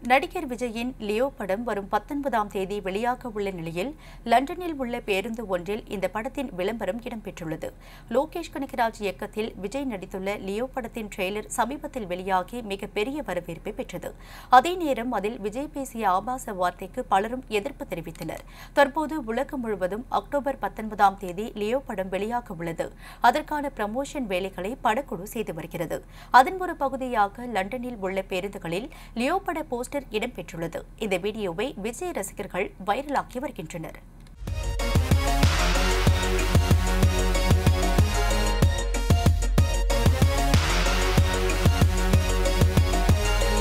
நடிகர் விஜயின் லியோ படம் வரும் பத்தொன்பதாம் தேதி வெளியாக உள்ள நிலையில் லண்டனில் உள்ள பேருந்து ஒன்றில் இந்த படத்தின் விளம்பரம் இடம்பெற்றுள்ளது லோகேஷ் கனகராஜ் இயக்கத்தில் விஜய் நடித்துள்ள லியோ படத்தின் ட்ரெய்லர் சமீபத்தில் வெளியாகி மிகப்பெரிய வரவேற்பை பெற்றது அதே நேரம் அதில் விஜய் பேசிய ஆபாச வார்த்தைக்கு பலரும் எதிர்ப்பு தெரிவித்தனர் தற்போது உலகம் முழுவதும் அக்டோபர் பத்தொன்பதாம் தேதி லியோ படம் வெளியாக உள்ளது அதற்கான பிரமோஷன் வேலைகளை படக்குழு செய்து வருகிறது அதன் ஒரு பகுதியாக லண்டனில் உள்ள பேருந்துகளில் லியோ பட போஸ்டர் இடம்பெற்றுள்ளது இந்த வீடியோவை விஜய் ரசிகர்கள் வைரலாக்கி வருகின்றனர்